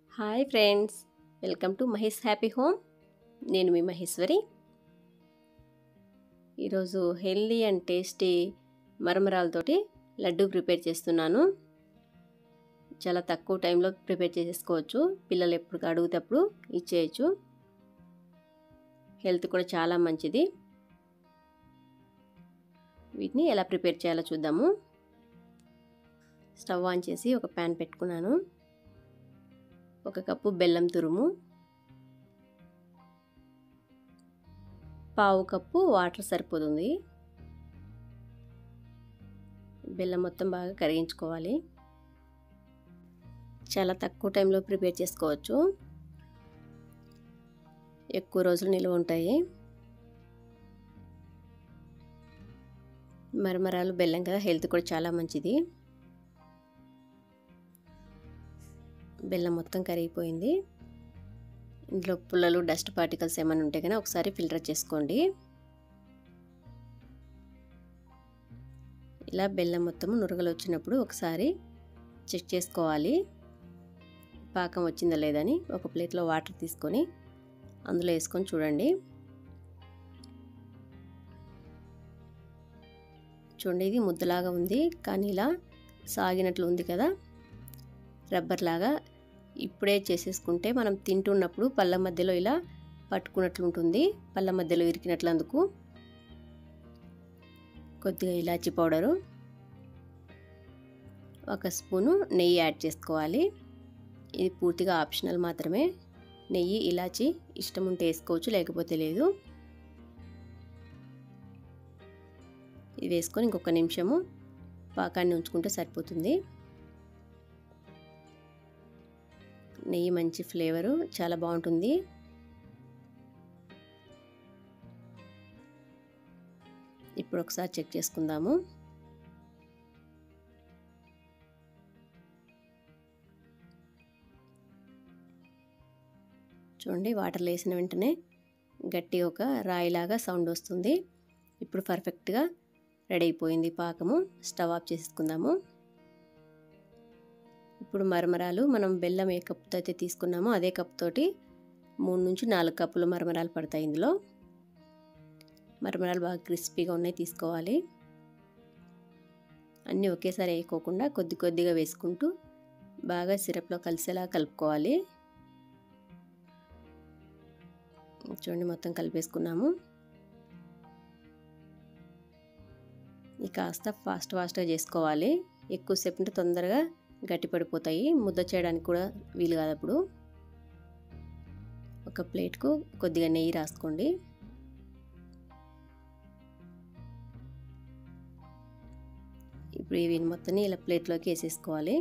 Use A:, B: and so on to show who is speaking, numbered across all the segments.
A: hi friends welcome to Mahesh happy home నేను మీ మహేశ్వరి ఈరోజు హెల్దీ అండ్ టేస్టీ మరమరాలతోటి లడ్డు ప్రిపేర్ చేస్తున్నాను చాలా తక్కువ టైంలో ప్రిపేర్ చేసేసుకోవచ్చు పిల్లలు ఎప్పుడు అడుగుతప్పుడు ఇచ్చేయచ్చు హెల్త్ కూడా చాలా మంచిది వీటిని ఎలా ప్రిపేర్ చేయాలో చూద్దాము స్టవ్ ఆన్ చేసి ఒక ప్యాన్ పెట్టుకున్నాను ఒక కప్పు బెల్లం తురుము పావు కప్పు వాటర్ సరిపోతుంది బెల్లం మొత్తం బాగా కరిగించుకోవాలి చాలా తక్కువ టైంలో ప్రిపేర్ చేసుకోవచ్చు ఎక్కువ రోజులు నిల్వ ఉంటాయి మరమరాలు బెల్లం కదా హెల్త్ కూడా చాలా మంచిది బెల్లం మొత్తం కరిగిపోయింది ఇందులో పుల్లలు డస్ట్ పార్టికల్స్ ఏమైనా ఉంటే కానీ ఒకసారి ఫిల్టర్ చేసుకోండి ఇలా బెల్లం మొత్తం నురగలు వచ్చినప్పుడు ఒకసారి చెక్ చేసుకోవాలి పాకం వచ్చిందా లేదని ఒక ప్లేట్లో వాటర్ తీసుకొని అందులో వేసుకొని చూడండి చూడండి ఇది ముద్దలాగా ఉంది కానీ ఇలా సాగినట్లు ఉంది కదా రబ్బర్ లాగా ఇప్పుడే చేసేసుకుంటే మనం తింటున్నప్పుడు పళ్ళ మధ్యలో ఇలా పట్టుకున్నట్లు ఉంటుంది పళ్ళ మధ్యలో ఇరికినట్లు అందుకు కొద్దిగా ఇలాచి పౌడరు ఒక స్పూను నెయ్యి యాడ్ చేసుకోవాలి ఇది పూర్తిగా ఆప్షనల్ మాత్రమే నెయ్యి ఇలాచి ఇష్టం ఉంటే వేసుకోవచ్చు లేకపోతే లేదు ఇది వేసుకొని ఇంకొక నిమిషము పాకాన్ని ఉంచుకుంటే సరిపోతుంది నెయ్యి మంచి ఫ్లేవరు చాలా బాగుంటుంది ఇప్పుడు ఒకసారి చెక్ చేసుకుందాము చూడండి వాటర్లో వేసిన వెంటనే గట్టి ఒక రాయిలాగా సౌండ్ వస్తుంది ఇప్పుడు పర్ఫెక్ట్గా రెడీ అయిపోయింది పాకము స్టవ్ ఆఫ్ చేసుకుందాము ఇప్పుడు మరమరాలు మనం బెల్లం ఏ కప్పుతో అయితే తీసుకున్నామో అదే కప్ తోటి మూడు నుంచి నాలుగు కప్పులు మరమరాలు పడతాయి ఇందులో మరమరాలు బాగా క్రిస్పీగా ఉన్నాయి తీసుకోవాలి అన్నీ ఒకేసారి వేయకోకుండా కొద్ది కొద్దిగా వేసుకుంటూ బాగా సిరప్లో కలిసేలా కలుపుకోవాలి చూడండి మొత్తం కలిపేసుకున్నాము ఇక కాస్త ఫాస్ట్ ఫాస్ట్గా చేసుకోవాలి ఎక్కువసేపు ఉంటే తొందరగా గట్టి పడిపోతాయి ముద్ద చేయడానికి కూడా వీలు కాదు అప్పుడు ఒక ప్లేట్కు కొద్దిగా నెయ్యి రాసుకోండి ఇప్పుడు ఇవి మొత్తాన్ని ఇలా ప్లేట్లోకి వేసేసుకోవాలి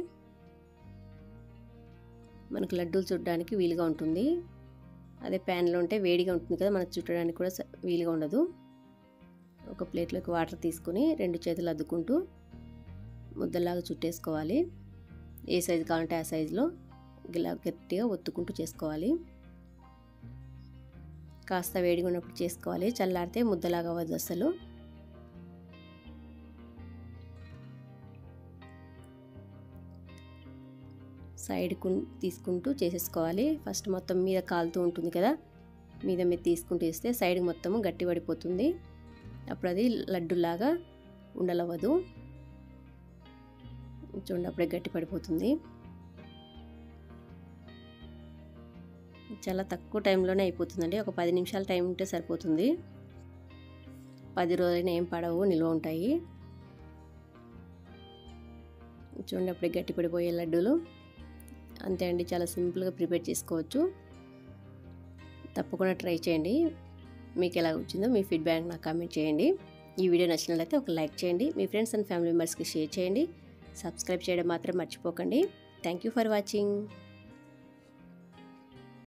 A: మనకు లడ్డూలు చుట్టడానికి వీలుగా ఉంటుంది అదే ప్యాన్లో ఉంటే వేడిగా ఉంటుంది కదా మనకు చుట్టడానికి కూడా వీలుగా ఉండదు ఒక ప్లేట్లోకి వాటర్ తీసుకుని రెండు చేతులు అద్దుకుంటూ ముద్దలాగా చుట్టేసుకోవాలి ఏ సైజు కావాలంటే ఆ సైజులో ఇలా గట్టిగా ఒత్తుకుంటూ చేసుకోవాలి కాస్త వేడిగా ఉన్నప్పుడు చేసుకోవాలి చల్లారితే ముద్దలాగా అవ్వదు అసలు సైడ్కు తీసుకుంటూ చేసేసుకోవాలి ఫస్ట్ మొత్తం మీద కాలుతూ ఉంటుంది కదా మీద మీద తీసుకుంటూ వేస్తే సైడ్ మొత్తము గట్టి పడిపోతుంది అప్పుడు అది లడ్డులాగా ఉండలవ్వదు చూడండి అప్పుడే గట్టి పడిపోతుంది చాలా తక్కువ టైంలోనే అయిపోతుందండి ఒక పది నిమిషాల టైం ఉంటే సరిపోతుంది పది రోజులైనా ఏం పడవు నిల్వ ఉంటాయి చూడండి అప్పుడే గట్టి పడిపోయే లడ్డూలు అంతే అండి చాలా సింపుల్గా ప్రిపేర్ చేసుకోవచ్చు తప్పకుండా ట్రై చేయండి మీకు ఎలా వచ్చిందో మీ ఫీడ్బ్యాక్ నాకు కామెంట్ చేయండి ఈ వీడియో నచ్చినట్లయితే ఒక లైక్ చేయండి మీ ఫ్రెండ్స్ అండ్ ఫ్యామిలీ మెంబర్స్కి షేర్ చేయండి సబ్స్క్రైబ్ చేయడం మాత్రం మర్చిపోకండి థ్యాంక్ యూ ఫర్ వాచింగ్